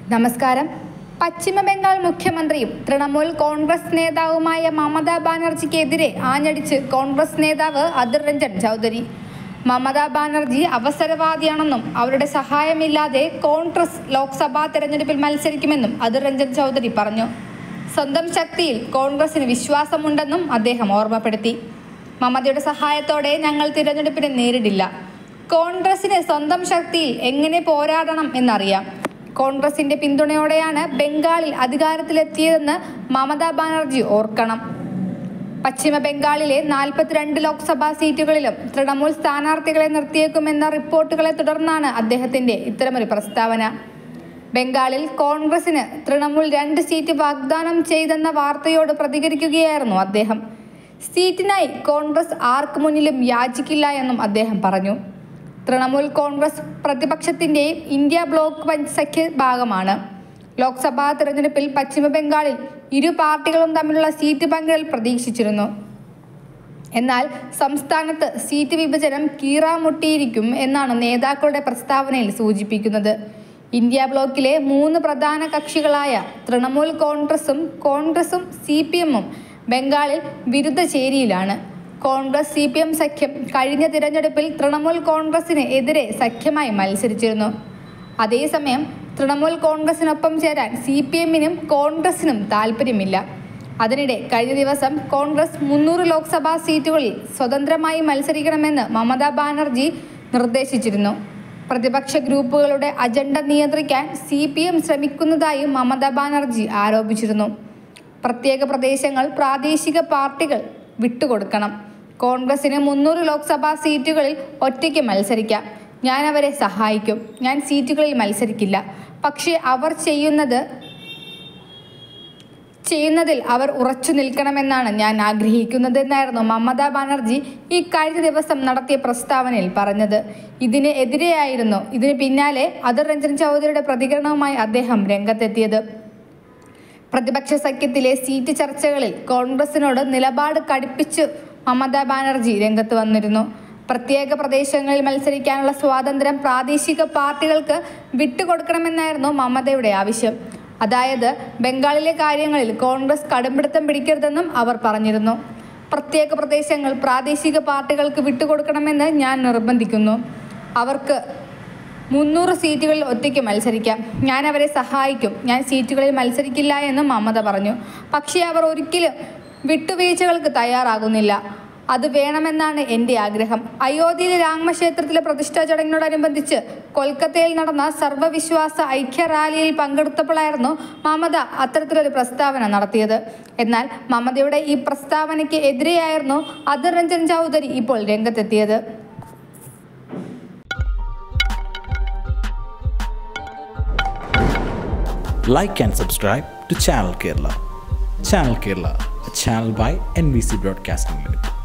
നമസ്കാരം പശ്ചിമ ബംഗാൾ മുഖ്യമന്ത്രിയും തൃണമൂൽ കോൺഗ്രസ് നേതാവുമായ മമതാ ബാനർജിക്കെതിരെ ആഞ്ഞടിച്ച് കോൺഗ്രസ് നേതാവ് അധിർ രഞ്ജൻ ചൗധരി മമതാ ബാനർജി അവസരവാദിയാണെന്നും അവരുടെ സഹായമില്ലാതെ കോൺഗ്രസ് ലോക്സഭാ തെരഞ്ഞെടുപ്പിൽ മത്സരിക്കുമെന്നും അധിർ രഞ്ജൻ ചൗധരി പറഞ്ഞു സ്വന്തം ശക്തിയിൽ കോൺഗ്രസിന് വിശ്വാസമുണ്ടെന്നും അദ്ദേഹം ഓർമ്മപ്പെടുത്തി മമതയുടെ സഹായത്തോടെ ഞങ്ങൾ തിരഞ്ഞെടുപ്പിനെ നേരിടില്ല കോൺഗ്രസിന് സ്വന്തം ശക്തിയിൽ എങ്ങനെ പോരാടണം എന്നറിയാം കോൺഗ്രസിന്റെ പിന്തുണയോടെയാണ് ബംഗാളിൽ അധികാരത്തിലെത്തിയതെന്ന് മമതാ ബാനർജി ഓർക്കണം പശ്ചിമ ബംഗാളിലെ നാൽപ്പത്തിരണ്ട് ലോക്സഭാ സീറ്റുകളിലും തൃണമൂൽ സ്ഥാനാർത്ഥികളെ നിർത്തിയേക്കുമെന്ന റിപ്പോർട്ടുകളെ തുടർന്നാണ് അദ്ദേഹത്തിന്റെ ഇത്തരമൊരു പ്രസ്താവന ബംഗാളിൽ കോൺഗ്രസിന് തൃണമൂൽ രണ്ട് സീറ്റ് വാഗ്ദാനം ചെയ്തെന്ന വാർത്തയോട് പ്രതികരിക്കുകയായിരുന്നു അദ്ദേഹം സീറ്റിനായി കോൺഗ്രസ് ആർക്ക് മുന്നിലും യാചിക്കില്ല എന്നും അദ്ദേഹം പറഞ്ഞു Trinamool Congress പ്രതിപക്ഷത്തിന്റെയും India block punch സഖ്യ ഭാഗമാണ് ലോക്സഭാ തെരഞ്ഞെടുപ്പിൽ പശ്ചിമ ബംഗാളിൽ ഇരു പാർട്ടികളും തമ്മിലുള്ള സീറ്റ് പങ്കിടൽ പ്രതീക്ഷിച്ചിരുന്നു എന്നാൽ സംസ്ഥാനത്ത് സീറ്റ് വിഭജനം കീറാമുട്ടിയിരിക്കും എന്നാണ് നേതാക്കളുടെ പ്രസ്താവനയിൽ സൂചിപ്പിക്കുന്നത് ഇന്ത്യ ബ്ലോക്കിലെ മൂന്ന് പ്രധാന കക്ഷികളായ തൃണമൂൽ കോൺഗ്രസും കോൺഗ്രസും സി പി എമ്മും ബംഗാളിൽ വിരുദ്ധ ചേരിയിലാണ് കോൺഗ്രസ് സി പി എം സഖ്യം കഴിഞ്ഞ തിരഞ്ഞെടുപ്പിൽ തൃണമൂൽ കോൺഗ്രസിന് എതിരെ സഖ്യമായി മത്സരിച്ചിരുന്നു അതേസമയം തൃണമൂൽ കോൺഗ്രസിനൊപ്പം ചേരാൻ സി പി എമ്മിനും കോൺഗ്രസിനും താല്പര്യമില്ല അതിനിടെ കഴിഞ്ഞ ദിവസം കോൺഗ്രസ് മുന്നൂറ് ലോക്സഭാ സീറ്റുകളിൽ സ്വതന്ത്രമായി മത്സരിക്കണമെന്ന് മമതാ ബാനർജി നിർദ്ദേശിച്ചിരുന്നു പ്രതിപക്ഷ ഗ്രൂപ്പുകളുടെ അജണ്ട നിയന്ത്രിക്കാൻ സി പി എം ശ്രമിക്കുന്നതായും മമതാ ബാനർജി ആരോപിച്ചിരുന്നു പ്രത്യേക പ്രദേശങ്ങൾ പ്രാദേശിക പാർട്ടികൾ വിട്ടുകൊടുക്കണം കോൺഗ്രസിന് മുന്നൂറ് ലോക്സഭാ സീറ്റുകളിൽ ഒറ്റയ്ക്ക് മത്സരിക്കാം ഞാൻ അവരെ സഹായിക്കും ഞാൻ സീറ്റുകളിൽ മത്സരിക്കില്ല പക്ഷേ അവർ ചെയ്യുന്നത് ചെയ്യുന്നതിൽ അവർ ഉറച്ചു നിൽക്കണമെന്നാണ് ഞാൻ ആഗ്രഹിക്കുന്നത് എന്നായിരുന്നു മമതാ ബാനർജി ഈ കഴിഞ്ഞ ദിവസം നടത്തിയ പ്രസ്താവനയിൽ പറഞ്ഞത് ഇതിന് എതിരെയായിരുന്നു ഇതിന് പിന്നാലെ അധിർ രഞ്ജൻ ചൗധരിയുടെ പ്രതികരണവുമായി അദ്ദേഹം രംഗത്തെത്തിയത് പ്രതിപക്ഷ സഖ്യത്തിലെ സീറ്റ് ചർച്ചകളിൽ കോൺഗ്രസിനോട് നിലപാട് കടുപ്പിച്ചു മമതാ ബാനർജി രംഗത്ത് വന്നിരുന്നു പ്രത്യേക പ്രദേശങ്ങളിൽ മത്സരിക്കാനുള്ള സ്വാതന്ത്ര്യം പ്രാദേശിക പാർട്ടികൾക്ക് വിട്ടുകൊടുക്കണമെന്നായിരുന്നു മമതയുടെ ആവശ്യം അതായത് ബംഗാളിലെ കാര്യങ്ങളിൽ കോൺഗ്രസ് കടുംപിടുത്തം പിടിക്കരുതെന്നും അവർ പറഞ്ഞിരുന്നു പ്രത്യേക പ്രദേശങ്ങൾ പ്രാദേശിക പാർട്ടികൾക്ക് വിട്ടുകൊടുക്കണമെന്ന് ഞാൻ നിർബന്ധിക്കുന്നു അവർക്ക് മുന്നൂറ് സീറ്റുകളിൽ ഒറ്റയ്ക്ക് മത്സരിക്കാം ഞാൻ അവരെ സഹായിക്കും ഞാൻ സീറ്റുകളിൽ മത്സരിക്കില്ല എന്നും മമത പറഞ്ഞു പക്ഷേ അവർ ഒരിക്കലും വിട്ടുവീഴ്ചകൾക്ക് തയ്യാറാകുന്നില്ല അത് വേണമെന്നാണ് എൻ്റെ ആഗ്രഹം അയോധ്യയിലെ രാമക്ഷേത്രത്തിലെ പ്രതിഷ്ഠാ ചടങ്ങിനോടനുബന്ധിച്ച് കൊൽക്കത്തയിൽ നടന്ന സർവ്വവിശ്വാസ ഐക്യ റാലിയിൽ പങ്കെടുത്തപ്പോഴായിരുന്നു മമത അത്തരത്തിലൊരു പ്രസ്താവന നടത്തിയത് എന്നാൽ മമതയുടെ ഈ പ്രസ്താവനയ്ക്ക് എതിരെയായിരുന്നു അധിർ രഞ്ജൻ ചൗധരി ഇപ്പോൾ രംഗത്തെത്തിയത് like and subscribe to Channel Kerala. Channel Kerala, a channel by NBC Broadcasting Limited.